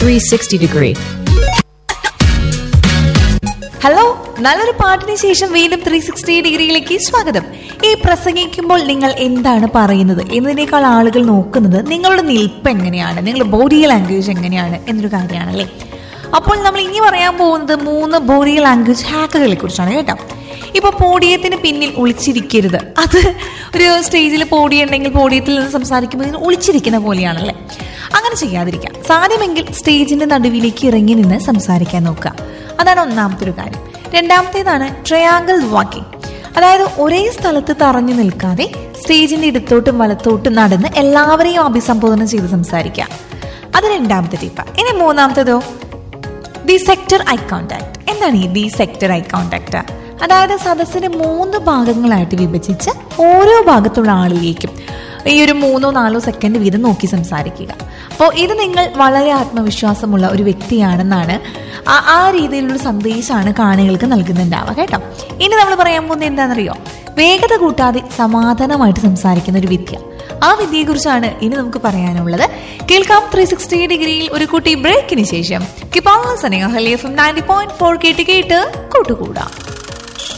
360 degree. Hello നല്ലൊരു പാട്ടിന് ശേഷം വീണ്ടും ത്രീ സിക്സ്റ്റി ഡിഗ്രിയിലേക്ക് സ്വാഗതം ഈ പ്രസംഗിക്കുമ്പോൾ നിങ്ങൾ എന്താണ് പറയുന്നത് എന്നതിനേക്കാൾ ആളുകൾ നോക്കുന്നത് നിങ്ങളുടെ നിൽപ്പ് എങ്ങനെയാണ് നിങ്ങളുടെ ബോഡി ലാംഗ്വേജ് എങ്ങനെയാണ് എന്നൊരു കാര്യമാണല്ലേ അപ്പോൾ നമ്മൾ ഇനി പറയാൻ പോകുന്നത് മൂന്ന് ബോഡി ലാംഗ്വേജ് ഹാക്കുകളെ കുറിച്ചാണ് കേട്ടോ ഇപ്പൊ പോഡിയത്തിന് പിന്നിൽ ഒളിച്ചിരിക്കരുത് അത് ഒരു സ്റ്റേജിൽ പോഡിയം ഉണ്ടെങ്കിൽ പോഡിയത്തിൽ നിന്ന് സംസാരിക്കുമ്പോൾ ഇതിന് ഒളിച്ചിരിക്കുന്ന പോലെയാണല്ലേ അങ്ങനെ ചെയ്യാതിരിക്കാം സാധ്യമെങ്കിൽ സ്റ്റേജിന്റെ നടുവിലേക്ക് ഇറങ്ങി നിന്ന് സംസാരിക്കാൻ നോക്കുക അതാണ് ഒന്നാമത്തെ ഒരു കാര്യം രണ്ടാമത്തേതാണ് ട്രയാങ്കിൾ വാക്കിംഗ് അതായത് ഒരേ സ്ഥലത്ത് തറഞ്ഞു നിൽക്കാതെ സ്റ്റേജിന്റെ ഇടത്തോട്ടും വലത്തോട്ടും നടന്ന് എല്ലാവരെയും അഭിസംബോധന ചെയ്ത് സംസാരിക്കുക അത് രണ്ടാമത്തെ ടിപ്പ് ഇനി മൂന്നാമത്തേതോ ദി സെക്ടർ ഐ കോണ്ടാക്ട് എന്താണ് ഈ ദി സെക്ടർ ഐ കോണ്ടാക്ട് അതായത് സദസ്സിനെ മൂന്ന് ഭാഗങ്ങളായിട്ട് വിഭജിച്ച് ഓരോ ഭാഗത്തുള്ള ആളിലേക്കും ഈ ഒരു മൂന്നോ നാലോ സെക്കൻഡ് വീതം നോക്കി സംസാരിക്കുക അപ്പോൾ ഇത് നിങ്ങൾ വളരെ ആത്മവിശ്വാസമുള്ള ഒരു വ്യക്തിയാണെന്നാണ് ആ ആ രീതിയിലുള്ള സന്ദേശമാണ് കാണികൾക്ക് നൽകുന്നുണ്ടാവുക കേട്ടോ ഇനി നമ്മൾ പറയാൻ പോകുന്നത് എന്താണെന്നറിയോ വേഗത കൂട്ടാതെ സമാധാനമായിട്ട് സംസാരിക്കുന്ന ഒരു വിദ്യ ആ വിദ്യയെക്കുറിച്ചാണ് ഇനി നമുക്ക് പറയാനുള്ളത് കേൾക്കാം ത്രീ സിക്സ്റ്റി ഡിഗ്രിയിൽ ഒരു കുട്ടി ബ്രേക്കിന് ശേഷം കിപ്പാള സനയോ ഹലിയഫും നയൻറ്റി പോയിന്റ് ഫോർ കേട്ട് കേട്ട് കൂട്ടുകൂടാം